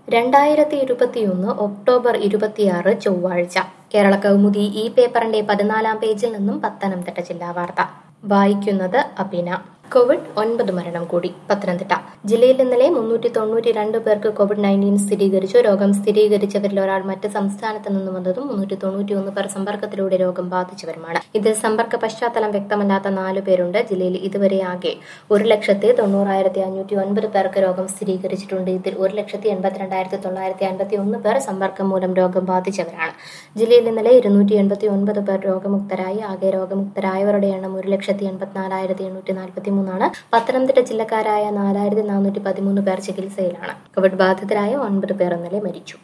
രണ്ടായിരത്തി ഇരുപത്തിയൊന്ന് ഒക്ടോബർ ഇരുപത്തിയാറ് ചൊവ്വാഴ്ച കേരള കൗമുദി ഈ പേപ്പറിന്റെ പതിനാലാം പേജിൽ നിന്നും പത്തനംതിട്ട ജില്ലാ വാർത്ത വായിക്കുന്നത് അബിന കോവിഡ് ഒൻപത് മരണം കൂടി പത്തനംതിട്ട ജില്ലയിൽ ഇന്നലെ മുന്നൂറ്റി തൊണ്ണൂറ്റി രണ്ട് പേർക്ക് കോവിഡ് നയൻറ്റീൻ സ്ഥിരീകരിച്ചു രോഗം സ്ഥിരീകരിച്ചവരിൽ ഒരാൾ മറ്റ് സംസ്ഥാനത്ത് നിന്നും വന്നതും മുന്നൂറ്റി തൊണ്ണൂറ്റി ഒന്ന് പേർ സമ്പർക്കത്തിലൂടെ രോഗം ബാധിച്ചവരുമാണ് ഇതിൽ സമ്പർക്ക പശ്ചാത്തലം വ്യക്തമല്ലാത്ത നാലു പേരുണ്ട് ജില്ലയിൽ ഇതുവരെ ആകെ ഒരു ലക്ഷത്തി തൊണ്ണൂറായിരത്തി അഞ്ഞൂറ്റി ഒൻപത് പേർക്ക് രോഗം സ്ഥിരീകരിച്ചിട്ടുണ്ട് ഇതിൽ ഒരു ലക്ഷത്തി എൺപത്തിരണ്ടായിരത്തി തൊള്ളായിരത്തി അൻപത്തി ഒന്ന് പേർ സമ്പർക്കം മൂലം രോഗം ബാധിച്ചവരാണ് ജില്ലയിൽ ഇന്നലെ ഇരുന്നൂറ്റി എൺപത്തി ഒൻപത് പേർ രോഗമുക്തരായി ആകെ രോഗമുക്തരായവരുടെ എണ്ണം ഒരു ലക്ഷത്തി എൺപത്തിനാലായിരത്തി എണ്ണൂറ്റി നാൽപ്പത്തി മൂന്നാണ് പത്തനംതിട്ട ജില്ലക്കാരായ നാലായിരത്തി നാനൂറ്റി പതിമൂന്ന് പേർ ചികിത്സയിലാണ് കോവിഡ് ബാധിതരായ ഒൻപത് പേർ ഇന്നലെ മരിച്ചു